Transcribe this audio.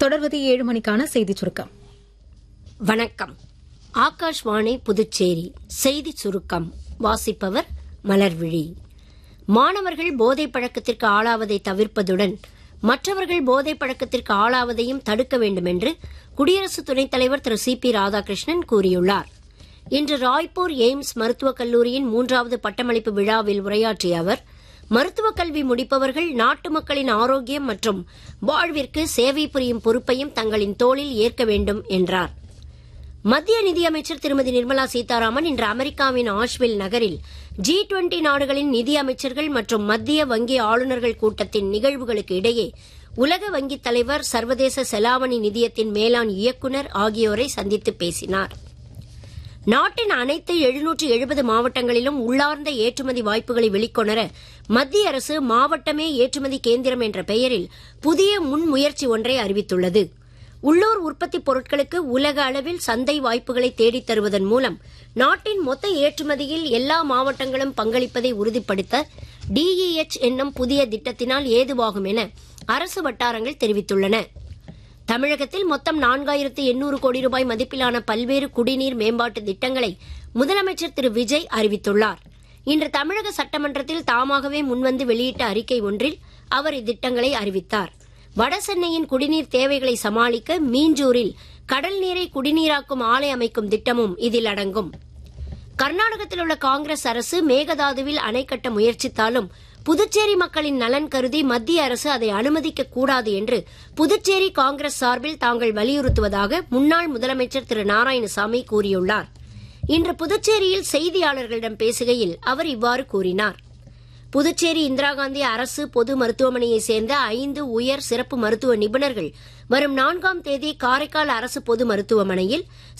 தொடர்வது ஏழு மணிக்கான செய்திச் சுருக்கம் வணக்கம் ஆகாஷ்வாணி புதுச்சேரி செய்தி சுருக்கம் வாசிப்பவர் மலர்விழி மாணவர்கள் போதைப் பழக்கத்திற்கு ஆளாவதை தவிர்ப்பதுடன் மற்றவர்கள் போதைப் பழக்கத்திற்கு ஆளாவதையும் தடுக்க வேண்டும் என்று குடியரசு துணைத் தலைவர் திரு சி பி ராதாகிருஷ்ணன் கூறியுள்ளார் இன்று ராய்ப்பூர் எய்ம்ஸ் மருத்துவக் கல்லூரியின் மூன்றாவது பட்டமளிப்பு விழாவில் உரையாற்றிய அவர் மருத்துவக் கல்வி முடிப்பவர்கள் நாட்டு மக்களின் ஆரோக்கியம் மற்றும் வாழ்விற்கு சேவை புரியும் பொறுப்பையும் தங்களின் தோளில் ஏற்க வேண்டும் என்றார் மத்திய நிதியமைச்சர் திருமதி நிர்மலா சீதாராமன் இன்று அமெரிக்காவின் ஆஷ்வில் நகரில் ஜி டுவெண்டி நாடுகளின் நிதியமைச்சர்கள் மற்றும் மத்திய வங்கி ஆளுநர்கள் கூட்டத்தின் நிகழ்வுகளுக்கு இடையே உலக வங்கித் தலைவர் சர்வதேச செலாவணி நிதியத்தின் மேலாண் இயக்குநர் ஆகியோரை சந்தித்து பேசினார் நாட்டின் அனைத்து எழுநூற்று எழுபது மாவட்டங்களிலும் உள்ளார்ந்த ஏற்றுமதி வாய்ப்புகளை வெளிக்கொணர மத்திய அரசு மாவட்டமே ஏற்றுமதி கேந்திரம் என்ற பெயரில் புதிய முன்முயற்சி ஒன்றை அறிவித்துள்ளது உள்ளூர் உற்பத்திப் பொருட்களுக்கு உலக அளவில் சந்தை வாய்ப்புகளை தேடித் தருவதன் மூலம் நாட்டின் மொத்த ஏற்றுமதியில் எல்லா மாவட்டங்களும் பங்களிப்பதை உறுதிப்படுத்த டிஇஎச் என்னும் புதிய திட்டத்தினால் ஏதுவாகும் என அரசு வட்டாரங்கள் தெரிவித்துள்ளன தமிழகத்தில் மொத்தம் நான்காயிரத்து எண்ணூறு கோடி ரூபாய் மதிப்பிலான பல்வேறு குடிநீர் மேம்பாட்டு திட்டங்களை முதலமைச்சர் திரு விஜய் அறிவித்துள்ளார் இன்று தமிழக சட்டமன்றத்தில் தாமாகவே முன்வந்து வெளியிட்ட அறிக்கை ஒன்றில் அவர் இத்திட்டங்களை அறிவித்தார் வடசென்னையின் குடிநீர் தேவைகளை சமாளிக்க மீஞ்சூரில் கடல் நீரை குடிநீராக்கும் ஆலை அமைக்கும் திட்டமும் இதில் அடங்கும் கர்நாடகத்தில் உள்ள காங்கிரஸ் அரசு மேகதாதுவில் அணை கட்ட முயற்சித்தாலும் புதுச்சேரி மக்களின் நலன் கருதி மத்திய அரசு அதை அனுமதிக்க கூடாது என்று புதுச்சேரி காங்கிரஸ் சார்பில் தாங்கள் வலியுறுத்துவதாக முன்னாள் முதலமைச்சர் திரு நாராயணசாமி கூறியுள்ளார் இன்று புதுச்சேரியில் செய்தியாளர்களிடம் பேசுகையில் அவர் இவ்வாறு கூறினார் புதுச்சேரி இந்திரா காந்தி அரசு பொது மருத்துவமனையைச் சேர்ந்த ஐந்து உயர் சிறப்பு மருத்துவ நிபுணர்கள் வரும் நான்காம் தேதி காரைக்கால் அரசு பொது மருத்துவமனையில்